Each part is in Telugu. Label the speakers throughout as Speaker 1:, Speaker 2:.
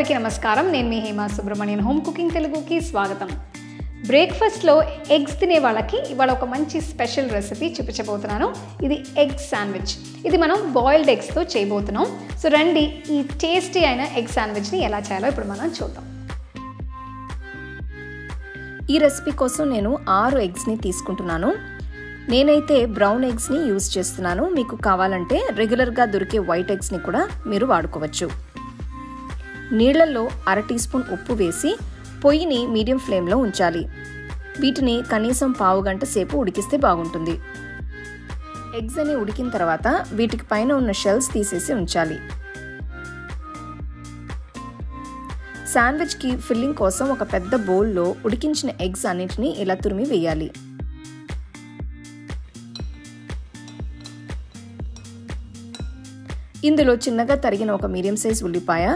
Speaker 1: అందరికీ నమస్కారం నేను మీ హేమా సుబ్రహ్మణ్యన్ హోమ్ కుకింగ్ తెలుగుకి స్వాగతం బ్రేక్ఫాస్ట్లో ఎగ్స్ తినే వాళ్ళకి ఇవాళ ఒక మంచి స్పెషల్ రెసిపీ చూపించబోతున్నాను ఇది ఎగ్ శాండ్విచ్ ఇది మనం బాయిల్డ్ ఎగ్స్తో చేయబోతున్నాం సో రండి ఈ టేస్టీ అయిన ఎగ్ శాండ్విచ్ని ఎలా చేయాలో ఇప్పుడు మనం చూద్దాం
Speaker 2: ఈ రెసిపీ కోసం నేను ఆరు ఎగ్స్ని తీసుకుంటున్నాను నేనైతే బ్రౌన్ ఎగ్స్ని యూజ్ చేస్తున్నాను మీకు కావాలంటే రెగ్యులర్గా దొరికే వైట్ ఎగ్స్ని కూడా మీరు వాడుకోవచ్చు నీళ్లలో అర టీ స్పూన్ ఉప్పు వేసి పొయ్యిని మీడియం ఫ్లేమ్లో ఉంచాలి వీటిని కనీసం పావు గంట సేపు ఉడికిస్తే బాగుంటుంది ఎగ్స్ అని ఉడికిన తర్వాత వీటికి పైన ఉన్న షెల్స్ తీసేసి ఉంచాలి శాండ్విచ్కి ఫిల్లింగ్ కోసం ఒక పెద్ద బౌల్లో ఉడికించిన ఎగ్స్ అన్నిటిని ఇలా తురిమి వేయాలి ఇందులో చిన్నగా తరిగిన ఒక మీడియం సైజ్ ఉల్లిపాయ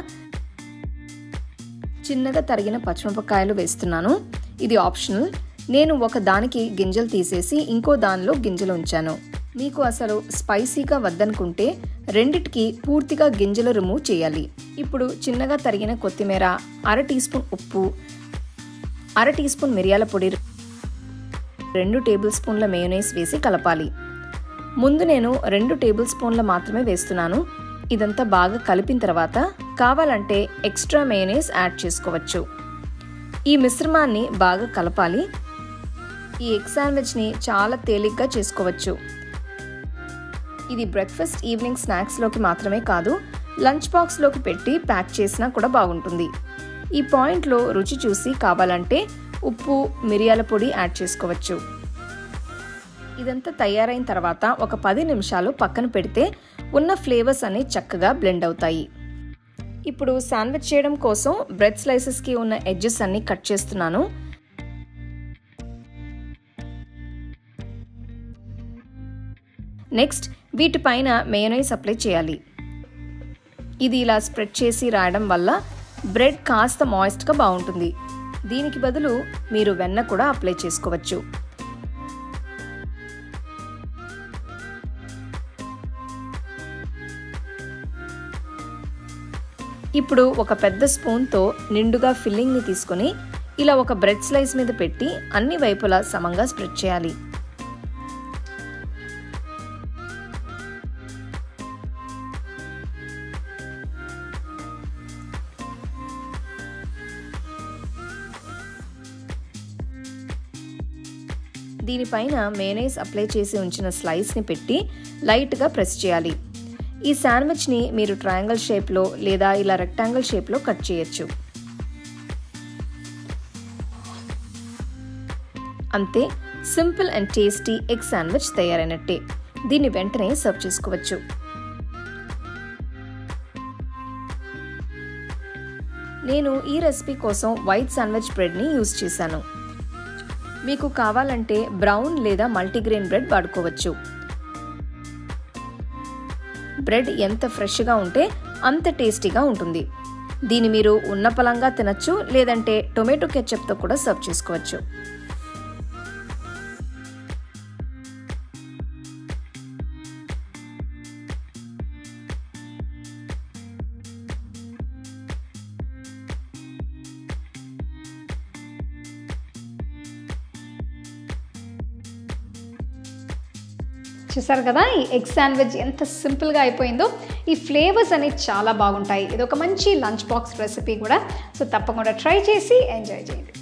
Speaker 2: చిన్నగా తరిగిన పచ్చిమిరపకాయలు వేస్తున్నాను ఇది ఆప్షనల్ నేను ఒక దానికి గింజలు తీసేసి ఇంకో దానిలో గింజలు ఉంచాను మీకు అసలు స్పైసీగా వద్దనుకుంటే రెండిటికి పూర్తిగా గింజలు రిమూవ్ చేయాలి ఇప్పుడు చిన్నగా తరిగిన కొత్తిమీర అర టీ స్పూన్ ఉప్పు అర టీ స్పూన్ మిరియాల పొడి రెండు టేబుల్ స్పూన్ల మేయోనైస్ వేసి కలపాలి ముందు నేను రెండు టేబుల్ స్పూన్ల మాత్రమే వేస్తున్నాను ఇదంతా బాగా కలిపిన తర్వాత కావాలంటే ఎక్స్ట్రా మేయోనైస్ యాడ్ చేసుకోవచ్చు ఈ మిశ్రమాన్ని బాగా కలపాలి ఈ ఎగ్ శాండ్విచ్ని చాలా తేలిగ్గా చేసుకోవచ్చు ఇది బ్రేక్ఫాస్ట్ ఈవినింగ్ స్నాక్స్లోకి మాత్రమే కాదు లంచ్ బాక్స్లోకి పెట్టి ప్యాక్ చేసినా కూడా బాగుంటుంది ఈ పాయింట్లో రుచి చూసి కావాలంటే ఉప్పు మిరియాల పొడి యాడ్ చేసుకోవచ్చు ఇదంతా తయారైన తర్వాత ఒక పది నిమిషాలు పక్కన పెడితే ఉన్న ఫ్లేవర్స్ అన్ని చక్కగా బ్లెండ్ అవుతాయి ఇప్పుడు శాండ్విచ్ చేయడం కోసం బ్రెడ్ స్లైసెస్కి ఉన్న ఎడ్జెస్ అన్ని కట్ చేస్తున్నాను నెక్స్ట్ వీటిపైన మేయోనైస్ అప్లై చేయాలి ఇది ఇలా స్ప్రెడ్ చేసి రాయడం వల్ల బ్రెడ్ కాస్త మాయిస్ట్గా బాగుంటుంది దీనికి బదులు మీరు వెన్న కూడా అప్లై చేసుకోవచ్చు ఇప్పుడు ఒక పెద్ద స్పూన్తో నిండుగా ఫిల్లింగ్ని తీసుకొని ఇలా ఒక బ్రెడ్ స్లైస్ మీద పెట్టి అన్ని వైపులా సమంగా స్ప్రెడ్ చేయాలి దీనిపైన మేనేస్ అప్లై చేసి ఉంచిన స్లైస్ని పెట్టి లైట్గా ప్రెస్ చేయాలి ఈ శాండ్విచ్ని మీరు ట్రయాంగిల్ షేప్లో లేదా ఇలా రెక్టాంగిల్ షేప్లో కట్ చేయొచ్చు అంతే simple and tasty egg sandwich తయారైనట్టే దీన్ని వెంటనే సర్వ్ చేసుకోవచ్చు నేను ఈ రెసిపీ కోసం వైట్ శాండ్విచ్ బ్రెడ్ని యూజ్ చేశాను మీకు కావాలంటే బ్రౌన్ లేదా మల్టీగ్రెయిన్ బ్రెడ్ వాడుకోవచ్చు బ్రెడ్ ఎంత ఫ్రెష్గా ఉంటే అంత టేస్టీగా ఉంటుంది దీన్ని మీరు ఉన్న పలంగా తినచ్చు లేదంటే టొమాటో కెచప్తో కూడా సర్వ్ చేసుకోవచ్చు
Speaker 1: చూసారు కదా ఈ ఎగ్ శాండ్విచ్ ఎంత సింపుల్గా అయిపోయిందో ఈ ఫ్లేవర్స్ అనేవి చాలా బాగుంటాయి ఇది ఒక మంచి లంచ్ బాక్స్ రెసిపీ కూడా సో తప్పకుండా ట్రై చేసి ఎంజాయ్ చేయండి